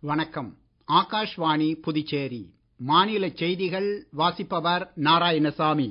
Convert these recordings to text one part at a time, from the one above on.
வணக்கம் ஆகாஷ்வாணி புதுச்சேரி மாநில செய்திகள் வாசிப்பவர் நாராயணசாமி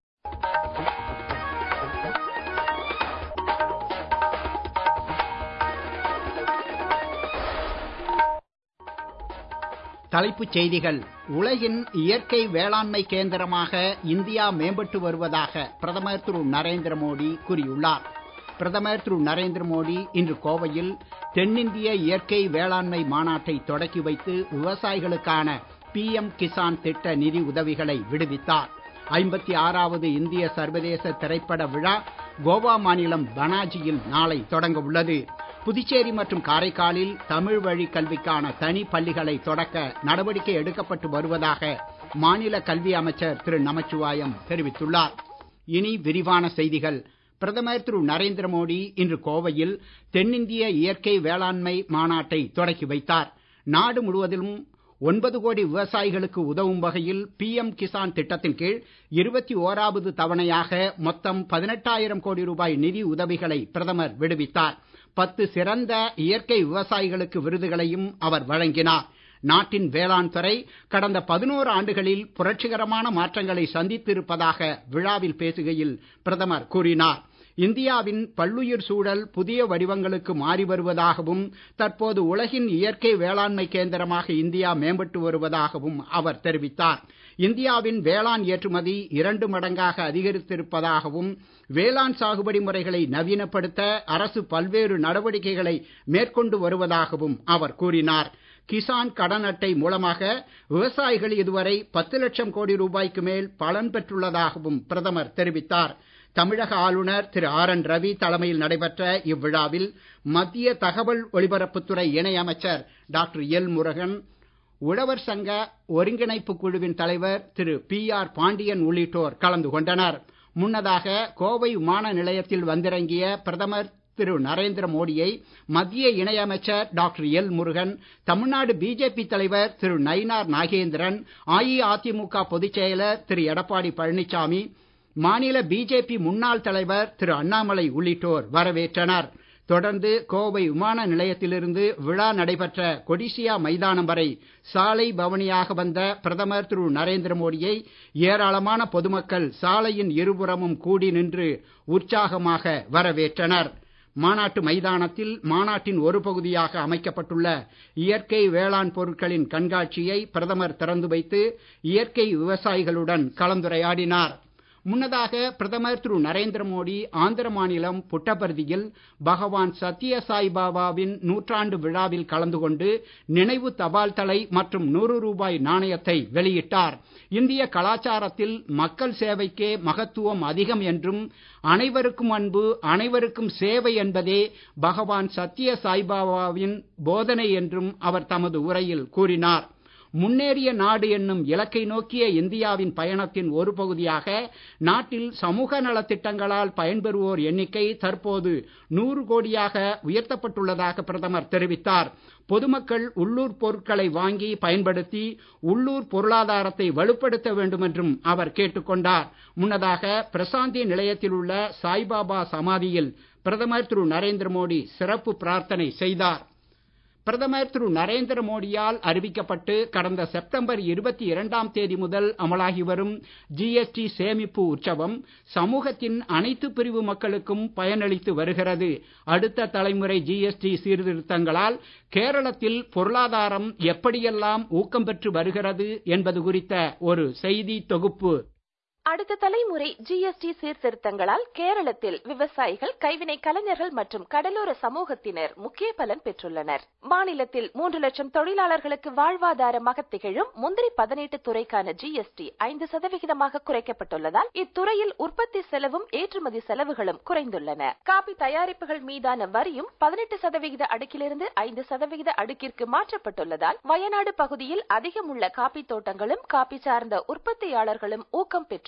தலைப்புச் செய்திகள் உலகின் இயற்கை வேளாண்மை கேந்திரமாக இந்தியா மேம்பட்டு வருவதாக பிரதமர் திரு நரேந்திர மோடி கூறியுள்ளார் பிரதமர் திரு நரேந்திர மோடி இன்று கோவையில் தென்னிந்திய இயற்கை வேளாண்மை மாநாட்டை தொடக்கி வைத்து விவசாயிகளுக்கான பிஎம் கிசான் திட்ட நிதி உதவிகளை விடுவித்தார் ஐம்பத்தி ஆறாவது இந்திய சர்வதேச திரைப்பட விழா கோவா மாநிலம் பனாஜியில் நாளை தொடங்க உள்ளது புதுச்சேரி மற்றும் காரைக்காலில் தமிழ் வழி கல்விக்கான தனி பள்ளிகளை தொடக்க நடவடிக்கை எடுக்கப்பட்டு வருவதாக மாநில கல்வி அமைச்சர் திரு நமச்சிவாயம் தெரிவித்துள்ளார் இனி விரிவான செய்திகள் பிரதமர் திரு நரேந்திர மோடி இன்று கோவையில் தென்னிந்திய இயற்கை வேளாண்மை மாநாட்டை தொடக்கி வைத்தார் நாடு முழுவதிலும் ஒன்பது கோடி விவசாயிகளுக்கு உதவும் வகையில் பிஎம் கிசான் திட்டத்தின் கீழ் இருபத்தி ஓராவது தவணையாக மொத்தம் பதினெட்டாயிரம் கோடி ரூபாய் நிதி உதவிகளை பிரதமர் விடுவித்தார் பத்து சிறந்த இயற்கை விவசாயிகளுக்கு விருதுகளையும் அவர் வழங்கினார் நாட்டின் வேளாண் துறை கடந்த பதினோரு ஆண்டுகளில் புரட்சிகரமான மாற்றங்களை சந்தித்திருப்பதாக விழாவில் பேசுகையில் பிரதமர் கூறினார் இந்தியாவின் பல்லுயிர் சூழல் புதிய வடிவங்களுக்கு மாறி வருவதாகவும் தற்போது உலகின் இயற்கை வேளாண்மை கேந்திரமாக இந்தியா மேம்பட்டு வருவதாகவும் அவர் தெரிவித்தார் இந்தியாவின் வேளாண் ஏற்றுமதி இரண்டு மடங்காக அதிகரித்திருப்பதாகவும் வேளாண் சாகுபடி முறைகளை நவீனப்படுத்த அரசு பல்வேறு நடவடிக்கைகளை மேற்கொண்டு வருவதாகவும் அவர் கூறினார் கிசான் கடன் அட்டை மூலமாக விவசாயிகள் இதுவரை பத்து லட்சம் கோடி ரூபாய்க்கு மேல் பலன் பெற்றுள்ளதாகவும் பிரதமர் தெரிவித்தார் தமிழக ஆளுநர் திரு ஆர் என் ரவி தலைமையில் நடைபெற்ற இவ்விழாவில் மத்திய தகவல் ஒலிபரப்புத்துறை இணை அமைச்சர் டாக்டர் எல் முருகன் உழவர் சங்க ஒருங்கிணைப்பு குழுவின் தலைவர் திரு பி ஆர் பாண்டியன் உள்ளிட்டோர் கலந்து கொண்டனர் முன்னதாக கோவை விமான நிலையத்தில் வந்திறங்கிய பிரதமர் திரு நரேந்திர மோடியை மத்திய இணையமைச்சர் doctor L Murugan Tamil Nadu BJP தலைவர் திரு நயினார் நாகேந்திரன் அஇஅதிமுக பொதுச் செயலர் திரு எடப்பாடி பழனிசாமி மாநில பிஜேபி முன்னாள் தலைவர் திரு அண்ணாமலை உள்ளிட்டோர் வரவேற்றனர் தொடர்ந்து கோவை விமான நிலையத்திலிருந்து விழா நடைபெற்ற கொடிசியா மைதானம் வரை சாலை பவனியாக வந்த பிரதமர் திரு நரேந்திர மோடியை ஏராளமான பொதுமக்கள் சாலையின் இருபுறமும் கூடி நின்று உற்சாகமாக வரவேற்றனர் மாநாட்டு மைதானத்தில் மாநாட்டின் ஒரு பகுதியாக அமைக்கப்பட்டுள்ள இயற்கை வேளாண் பொருட்களின் கண்காட்சியை பிரதமர் திறந்து வைத்து இயற்கை விவசாயிகளுடன் கலந்துரையாடினார் முன்னதாக பிரதமர் திரு நரேந்திர மோடி ஆந்திர மாநிலம் புட்டபர்தியில் பகவான் சத்ய சாய் பாபாவின் நூற்றாண்டு விழாவில் கலந்து கொண்டு நினைவு தபால் தலை மற்றும் நூறு ரூபாய் நாணயத்தை வெளியிட்டார் இந்திய கலாச்சாரத்தில் மக்கள் சேவைக்கே மகத்துவம் அதிகம் என்றும் அனைவருக்கும் அன்பு அனைவருக்கும் சேவை என்பதே பகவான் சத்ய சாய்பாபாவின் போதனை என்றும் அவர் தமது உரையில் கூறினார் முன்னேறிய நாடு என்னும் இலக்கை நோக்கிய இந்தியாவின் பயணத்தின் ஒரு பகுதியாக நாட்டில் சமூக நலத்திட்டங்களால் பயன்பெறுவோர் எண்ணிக்கை தற்போது நூறு கோடியாக உயர்த்தப்பட்டுள்ளதாக பிரதமர் தெரிவித்தார் பொதுமக்கள் உள்ளூர் பொருட்களை வாங்கி பயன்படுத்தி உள்ளூர் பொருளாதாரத்தை வலுப்படுத்த வேண்டும் என்றும் அவர் கேட்டுக்கொண்டார் முன்னதாக பிரசாந்தி நிலையத்தில் உள்ள சாய்பாபா சமாதியில் பிரதமர் திரு நரேந்திர மோடி சிறப்பு பிரார்த்தனை செய்தார் பிரதமர் திரு நரேந்திர மோடியால் அறிவிக்கப்பட்டு கடந்த செப்டம்பர் இருபத்தி இரண்டாம் தேதி முதல் அமலாகி வரும் ஜிஎஸ்டி சேமிப்பு உற்சவம் சமூகத்தின் அனைத்து பிரிவு மக்களுக்கும் பயனளித்து வருகிறது அடுத்த தலைமுறை ஜிஎஸ்டி சீர்திருத்தங்களால் கேரளத்தில் பொருளாதாரம் எப்படியெல்லாம் ஊக்கம் பெற்று வருகிறது என்பது குறித்த ஒரு செய்தி தொகுப்பு அடுத்த தலைமுறை ஜிஎஸ்டி சீர்திருத்தங்களால் கேரளத்தில் விவசாயிகள் கைவினை கலைஞர்கள் மற்றும் கடலோர சமூகத்தினர் முக்கிய பலன் பெற்றுள்ளனர் மாநிலத்தில் மூன்று லட்சம் தொழிலாளர்களுக்கு வாழ்வாதாரமாக திகழும் முந்திரி பதினெட்டு துறைக்கான ஜிஎஸ்டி ஐந்து சதவிகிதமாக குறைக்கப்பட்டுள்ளதால் இத்துறையில் உற்பத்தி செலவும் ஏற்றுமதி செலவுகளும் குறைந்துள்ளன காபி தயாரிப்புகள் மீதான வரியும் பதினெட்டு சதவிகித அடுக்கிலிருந்து ஐந்து சதவிகித அடுக்கிற்கு மாற்றப்பட்டுள்ளதால் வயநாடு பகுதியில் அதிகம் உள்ள காபி தோட்டங்களும் காபி சார்ந்த உற்பத்தியாளர்களும் ஊக்கம் பெற்றுள்ளனர்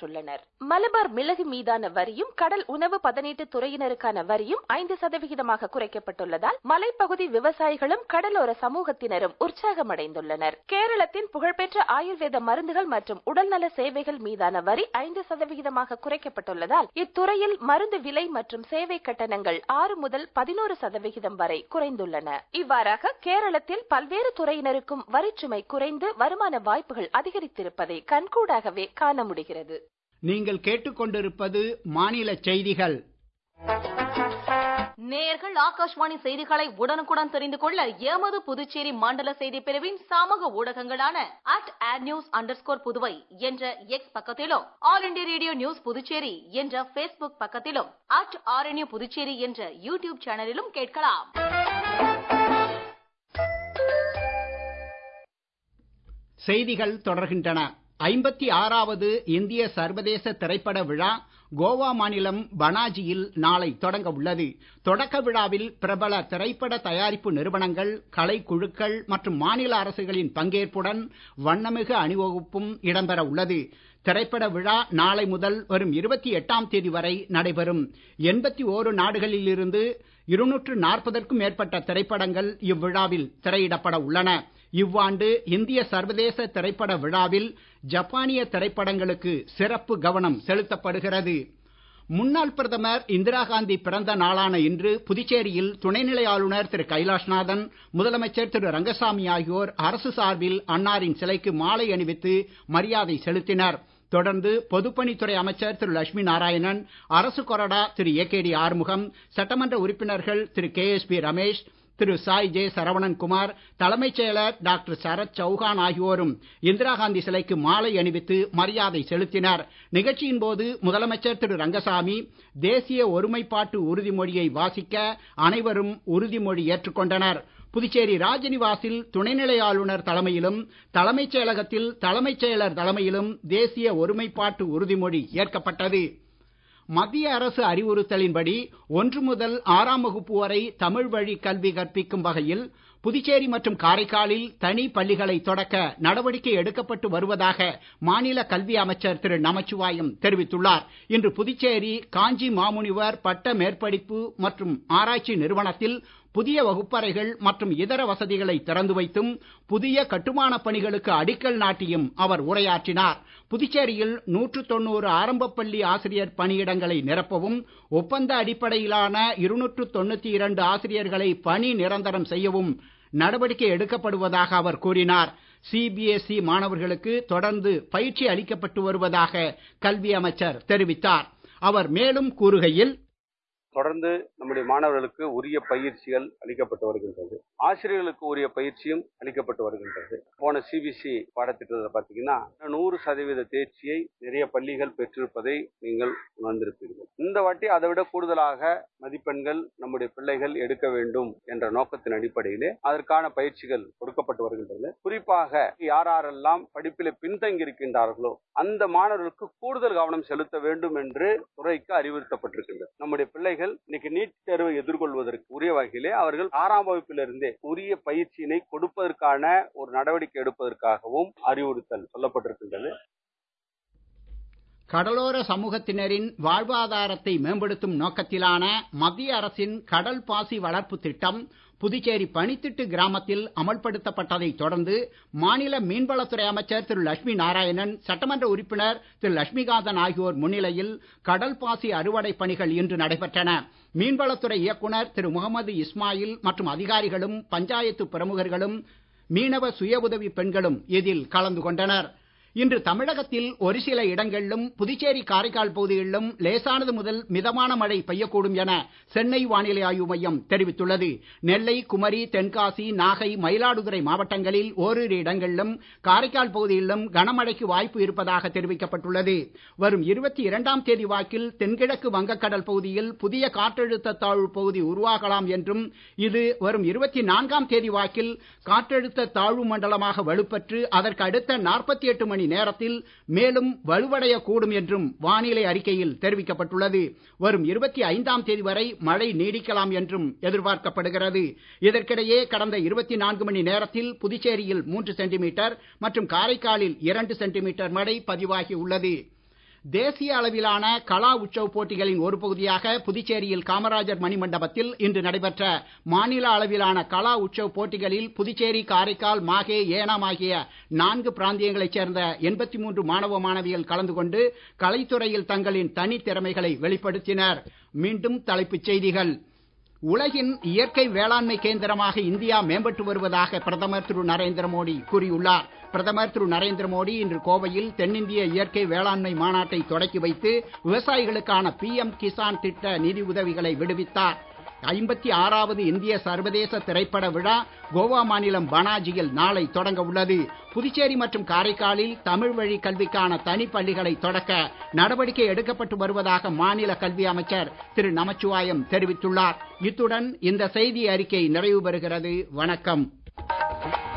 பெற்றுள்ளனர் மலபார் மிளகு மீதான வரியும் கடல் உணவு பதனீட்டு துறையினருக்கான வரியும் ஐந்து சதவிகிதமாக குறைக்கப்பட்டுள்ளதால் மலைப்பகுதி விவசாயிகளும் கடலோர சமூகத்தினரும் உற்சாகமடைந்துள்ளனர் கேரளத்தின் புகழ்பெற்ற ஆயுர்வேத மருந்துகள் மற்றும் உடல்நல சேவைகள் மீதான வரி ஐந்து சதவிகிதமாக குறைக்கப்பட்டுள்ளதால் இத்துறையில் மருந்து விலை மற்றும் சேவை கட்டணங்கள் ஆறு முதல் பதினோரு சதவிகிதம் வரை குறைந்துள்ளன இவ்வாறாக கேரளத்தில் பல்வேறு துறையினருக்கும் வரிச்சுமை குறைந்து வருமான வாய்ப்புகள் அதிகரித்திருப்பதை கண்கூடாகவே காண முடிகிறது நீங்கள் கேட்டுக்கொண்டிருப்பது மாநில செய்திகள் நேயர்கள் ஆகாஷ்வாணி செய்திகளை உடனுக்குடன் தெரிந்து கொள்ள எமது புதுச்சேரி மண்டல செய்தி பிரிவின் சமூக ஊடகங்களான அட் ஆட் நியூஸ் அண்டர் புதுவை என்ற எக்ஸ் பக்கத்திலும் All India Radio news Puducherry என்ற பேஸ்புக் பக்கத்திலும் அட் ஆர்என்யூ புதுச்சேரி என்ற யூடியூப் சேனலிலும் கேட்கலாம் செய்திகள் தொடர்கின்றன ஐம்பத்தி ஆறாவது இந்திய சர்வதேச திரைப்பட விழா கோவா மாநிலம் பனாஜியில் நாளை தொடங்க உள்ளது தொடக்க விழாவில் பிரபல திரைப்பட தயாரிப்பு நிறுவனங்கள் கலைக்குழுக்கள் மற்றும் மாநில அரசுகளின் பங்கேற்புடன் வண்ணமிகு அணிவகுப்பும் இடம்பெற உள்ளது திரைப்பட விழா நாளை முதல் வரும் இருபத்தி எட்டாம் தேதி வரை நடைபெறும் எண்பத்தி ஓரு நாடுகளில் இருந்து இருநூற்று நாற்பதற்கும் மேற்பட்ட திரைப்படங்கள் இவ்விழாவில் திரையிடப்பட உள்ளன இவ்வாண்டு இந்திய சர்வதேச திரைப்பட விழாவில் ஜப்பானிய திரைப்படங்களுக்கு சிறப்பு கவனம் செலுத்தப்படுகிறது முன்னாள் பிரதமர் இந்திரா காந்தி பிறந்த நாளான இன்று புதுச்சேரியில் துணைநிலை ஆளுநர் திரு கைலாஷ்நாதன் முதலமைச்சர் திரு ரங்கசாமி ஆகியோர் அரசு சார்பில் அன்னாரின் சிலைக்கு மாலை அணிவித்து மரியாதை செலுத்தினர் தொடர்ந்து பொதுப்பணித்துறை அமைச்சர் திரு லட்சுமி நாராயணன் அரசு கொறடா Thiru A K T Arumugam சட்டமன்ற உறுப்பினர்கள் Thiru K S P Ramesh Thiru Sai J Saravanan Kumar தலைமைச் செயலர் டாக்டர் சரத் சௌகான் ஆகியோரும் இந்திரா காந்தி சிலைக்கு மாலை அணிவித்து மரியாதை செலுத்தினர் நிகழ்ச்சியின் போது முதலமைச்சர் திரு ரங்கசாமி தேசிய ஒருமைப்பாட்டு உறுதிமொழியை வாசிக்க அனைவரும் உறுதிமொழி ஏற்றுக்கொண்டனர் புதுச்சேரி ராஜ்நிவாசில் துணைநிலை ஆளுநர் தலைமையிலும் தலைமைச் செயலகத்தில் தலைமைச் செயலர் தலைமையிலும் தேசிய ஒருமைப்பாட்டு உறுதிமொழி ஏற்கப்பட்டது மத்திய அரசு அறிவுறுத்தலின்படி ஒன்று முதல் ஆறாம் வகுப்பு வரை தமிழ் வழி கல்வி கற்பிக்கும் வகையில் புதுச்சேரி மற்றும் காரைக்காலில் தனி பள்ளிகளை தொடக்க நடவடிக்கை எடுக்கப்பட்டு வருவதாக மாநில கல்வி அமைச்சர் திரு நமச்சிவாயம் தெரிவித்துள்ளார் இன்று புதுச்சேரி காஞ்சி மாமுனிவர் பட்ட மேற்படிப்பு மற்றும் ஆராய்ச்சி நிறுவனத்தில் புதிய வகுப்பறைகள் மற்றும் இதர வசதிகளை திறந்து வைத்தும் புதிய கட்டுமானப் பணிகளுக்கு அடிக்கல் நாட்டியும் அவர் உரையாற்றினார் புதுச்சேரியில் நூற்று தொண்ணூறு ஆரம்பப் பள்ளி ஆசிரியர் பணியிடங்களை நிரப்பவும் ஒப்பந்த அடிப்படையிலான இருநூற்று தொண்ணூத்தி இரண்டு ஆசிரியர்களை பணி நிரந்தரம் செய்யவும் நடவடிக்கை எடுக்கப்படுவதாக அவர் கூறினார் சிபிஎஸ்இ மாணவர்களுக்கு தொடர்ந்து பயிற்சி அளிக்கப்பட்டு வருவதாக கல்வி அமைச்சர் தெரிவித்தார் அவர் மேலும் கூறுகையில் தொடர்ந்து நம்முடைய மாணவர்களுக்கு உரிய பயிற்சிகள் அளிக்கப்பட்டு வருகின்றது ஆசிரியர்களுக்கு உரிய பயிற்சியும் அளிக்கப்பட்டு வருகின்றது போன சிபிசி பாடத்திட்டத்தில் பார்த்தீங்கன்னா நூறு சதவீத தேர்ச்சியை நிறைய பள்ளிகள் பெற்றிருப்பதை நீங்கள் உணர்ந்திருப்பீர்கள் இந்த வாட்டி அதை விட கூடுதலாக மதிப்பெண்கள் நம்முடைய பிள்ளைகள் எடுக்க வேண்டும் என்ற நோக்கத்தின் அடிப்படையிலே அதற்கான பயிற்சிகள் கொடுக்கப்பட்டு வருகின்றன குறிப்பாக யாரெல்லாம் படிப்பில் பின்தங்கி இருக்கின்றார்களோ அந்த மாணவர்களுக்கு கூடுதல் கவனம் செலுத்த வேண்டும் என்று துறைக்கு அறிவுறுத்தப்பட்டிருக்கின்றது நம்முடைய பிள்ளைகள் இன்னைக்கு நீட் தேர்வை எதிர்கொள்வதற்கு உரிய வகையிலே அவர்கள் ஆறாம் வகுப்பிலிருந்தே உரிய பயிற்சியினை கொடுப்பதற்கான ஒரு நடவடிக்கை எடுப்பதற்காகவும் அறிவுறுத்தல் சொல்லப்பட்டிருக்கின்றது கடலோர சமூகத்தினரின் வாழ்வாதாரத்தை மேம்படுத்தும் நோக்கத்திலான மத்திய அரசின் கடல் பாசி வளர்ப்பு திட்டம் புதுச்சேரி பனித்திட்டு கிராமத்தில் அமல்படுத்தப்பட்டதை தொடர்ந்து மாநில மீன்வளத்துறை அமைச்சர் திரு லட்சுமி நாராயணன் சட்டமன்ற உறுப்பினர் திரு லட்சுமிகாந்தன் ஆகியோர் முன்னிலையில் கடல் பாசி அறுவடை பணிகள் இன்று நடைபெற்றன மீன்வளத்துறை இயக்குனர் திரு முகமது இஸ்மாயில் மற்றும் அதிகாரிகளும் பஞ்சாயத்து பிரமுகர்களும் மீனவ சுய உதவி பெண்களும் இதில் கலந்து கொண்டனர் இன்று தமிழகத்தில் ஒரு சில இடங்களிலும் புதுச்சேரி காரைக்கால் பகுதிகளிலும் லேசானது முதல் மிதமான மழை பெய்யக்கூடும் என சென்னை வானிலை ஆய்வு மையம் தெரிவித்துள்ளது நெல்லை குமரி தென்காசி நாகை மயிலாடுதுறை மாவட்டங்களில் ஓரிரு இடங்களிலும் காரைக்கால் பகுதியிலும் கனமழைக்கு வாய்ப்பு இருப்பதாக தெரிவிக்கப்பட்டுள்ளது வரும் இருபத்தி இரண்டாம் தேதி வாக்கில் தென்கிழக்கு வங்கக்கடல் பகுதியில் புதிய காற்றழுத்த தாழ்வு பகுதி உருவாகலாம் என்றும் இது வரும் இருபத்தி நான்காம் தேதி வாக்கில் காற்றழுத்த தாழ்வு மண்டலமாக வலுப்பெற்று அதற்கு அடுத்த நாற்பத்தி எட்டு மணி நேரத்தில் மேலும் வலுவடைய கூடும் என்றும் வானிலை அறிக்கையில் தெரிவிக்கப்பட்டுள்ளது வரும் இருபத்தி ஐந்தாம் தேதி வரை மழை நீடிக்கலாம் என்றும் எதிர்பார்க்கப்படுகிறது இதற்கிடையே கடந்த இருபத்தி நான்கு மணி நேரத்தில் புதுச்சேரியில் மூன்று சென்டிமீட்டர் மற்றும் காரைக்காலில் இரண்டு சென்டிமீட்டர் மழை பதிவாகி உள்ளது தேசிய அளவிலான கலா உற்சவ் போட்டிகளின் ஒரு பகுதியாக புதுச்சேரியில் காமராஜர் மணிமண்டபத்தில் இன்று நடைபெற்ற மாநில அளவிலான கலா உற்சவ் போட்டிகளில் புதுச்சேரி காரைக்கால் மாஹே ஏனாம் ஆகிய நான்கு பிராந்தியங்களைச் சேர்ந்த எண்பத்தி மூன்று மாணவ மாணவிகள் கலந்து கொண்டு கலைத்துறையில் தங்களின் தனித்திறமைகளை வெளிப்படுத்தினர் மீண்டும் தலைப்புச் செய்திகள் உலகின் இயற்கை வேளாண்மை கேந்திரமாக இந்தியா மேம்பட்டு வருவதாக பிரதமர் திரு நரேந்திர மோடி கூறியுள்ளார் பிரதமர் திரு நரேந்திர மோடி இன்று கோவையில் தென்னிந்திய இயற்கை வேளாண்மை மாநாட்டை தொடக்கி வைத்து விவசாயிகளுக்கான பிஎம் கிசான் திட்ட நிதி உதவிகளை விடுவித்தார் ஐம்பத்தி ஆறாவது இந்திய சர்வதேச திரைப்பட விழா கோவா மாநிலம் பனாஜியில் நாளை தொடங்க உள்ளது புதுச்சேரி மற்றும் காரைக்காலில் தமிழ் வழி கல்விக்கான தனி பள்ளிகளை தொடக்க நடவடிக்கை எடுக்கப்பட்டு வருவதாக மாநில கல்வி அமைச்சர் திரு நமச்சிவாயம் தெரிவித்துள்ளார் இத்துடன் இந்த செய்தி அறிக்கை நிறைவு பெறுகிறது வணக்கம்